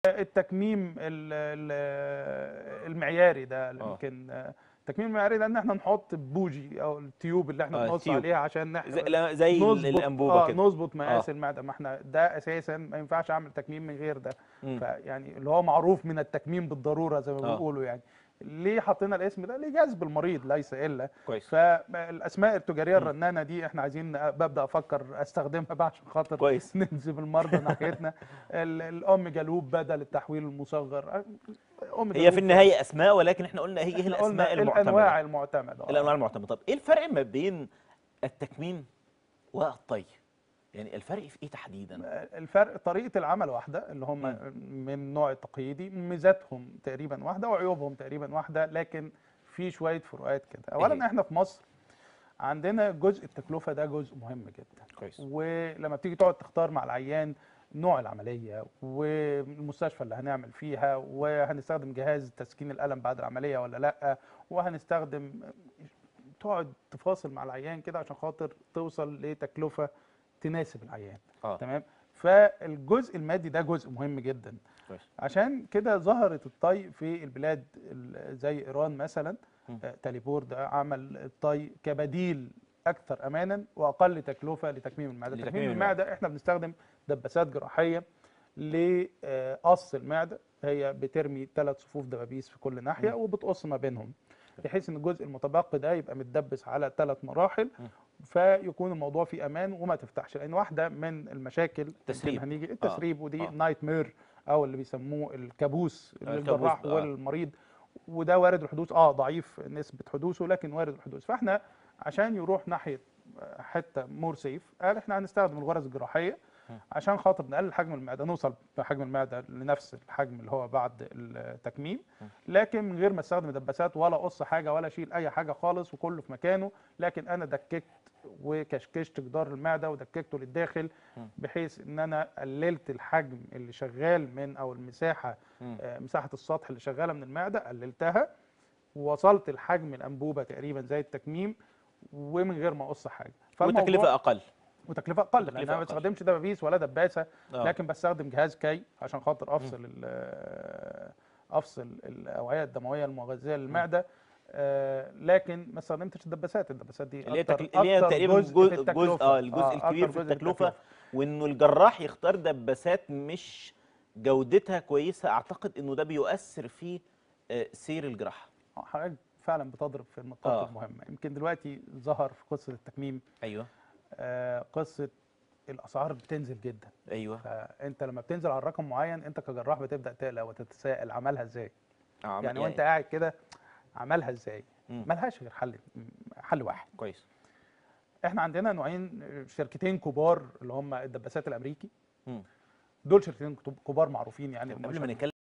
التكميم ال- ال- المعياري ده اللي آه. يمكن آه، التكميم المعياري ده ان احنا نحط بوجي او التيوب اللي احنا آه، بنقص التيوب. عليها عشان زي, نحن لا- زي ال- نظبط الانبوبه آه كده نظبط مقاس آه. المعده ما احنا ده اساسا ما ينفعش اعمل تكميم من غير ده مم. فيعني اللي هو معروف من التكميم بالضروره زي ما آه. بيقولوا يعني ليه حطينا الاسم ده لجذب المريض ليس الا كويس فالاسماء التجاريه مم. الرنانه دي احنا عايزين ببدا افكر استخدمها بقى عشان خاطر كويس نجذب المرضى ناحيتنا ال- الاوميجا لوب بدل التحويل المصغر أوميجا هي لوب في النهايه اسماء ولكن احنا قلنا هي هي إحنا قلنا الاسماء المعتمده الانواع المعتمده آه. الانواع المعتمده طب ايه الفرق ما بين التكميم والطي يعني الفرق في ايه تحديدا الفرق طريقه العمل واحده اللي هم مم. من النوع التقليدي ميزاتهم تقريبا واحده وعيوبهم تقريبا واحده لكن في شويه فروقات كده هي؟ اولا احنا في مصر عندنا جزء التكلفه ده جزء مهم جدا كويس ولما بتيجي تقعد تختار مع العيان نوع العمليه والمستشفى اللي هنعمل فيها وهنستخدم جهاز تسكين الالم بعد العمليه ولا لا وهنستخدم تقعد تفاصل مع العيان كده عشان خاطر توصل لتكلفه تناسب العيان اه تمام فالجزء المادي ده جزء مهم جدا كويس عشان كده ظهرت الطي في البلاد ال- زي ايران مثلا مم. آه، تاليبور ده عمل الطي كبديل اكثر امانا واقل تكلفه لتكميم المعده لتكميم تكميم المعدة. المعده احنا بنستخدم دباسات جراحيه لقص المعده هي بترمي ثلاث صفوف دبابيس في كل ناحيه مم. وبتقص ما بينهم بحيث ان الجزء المتبقي ده يبقى متدبس على ثلاث مراحل مم. فيكون الموضوع فيه امان وما تفتحش لان واحده من المشاكل التسريب. يمكن هنيجي التسريب ودي آه. نايت مير او اللي بيسموه الكابوس الكابوس، للجراح آه. والمريض وده وارد الحدوث اه ضعيف نسبه حدوثه لكن وارد الحدوث فاحنا عشان يروح ناحيه حته مور سيف قال احنا هنستخدم الغرز الجراحيه مم. عشان خاطر نقلل حجم المعده نوصل بحجم المعده لنفس الحجم اللي هو بعد التكميم مم. لكن من غير ما استخدم دباسات ولا قص حاجه ولا اشيل اي حاجه خالص وكله في مكانه لكن انا دككت وكشكشت جدار المعده ودككته للداخل مم. بحيث ان انا قللت الحجم اللي شغال من او المساحه مم. آه، مساحه السطح اللي شغاله من المعده قللتها ووصلت لحجم الانبوبه تقريبا زي التكميم ومن غير ما اقص حاجه فالموضوع- وتكلفه اقل وتكلفه اقل لان وتكلفة انا ما أقل. بستخدمش دبابيس ولا دباسه آه. لكن بستخدم جهاز كي عشان خاطر افصل ال- افصل الاوعيه الدمويه المغذيه للمعده آه، لكن ما استخدمتش الدباسات الدباسات دي اللي هي أكتر- تكل- اللي هي أكتر تقريبا جزء جزء في جزء التكلفة. اه الجزء آه، الكبير أكتر في جزء التكلفه وانه الجراح يختار دباسات مش جودتها كويسه اعتقد انه ده بيؤثر في آه، سير الجراحه آه، حضرتك فعلا بتضرب في النقاط آه. المهمه يمكن دلوقتي ظهر في قصه التكميم ايوه آه، قصه الاسعار بتنزل جدا ايوه فانت لما بتنزل على رقم معين انت كجراح بتبدا تقلق وتتساءل عملها ازاي آه، يعني وانت قاعد كده عملها ازاي مم. ملهاش غير حل حل واحد كويس احنا عندنا نوعين شركتين كبار اللي هم الدباسات الامريكي مم. دول شركتين كبار معروفين يعني قبل ما نتكلم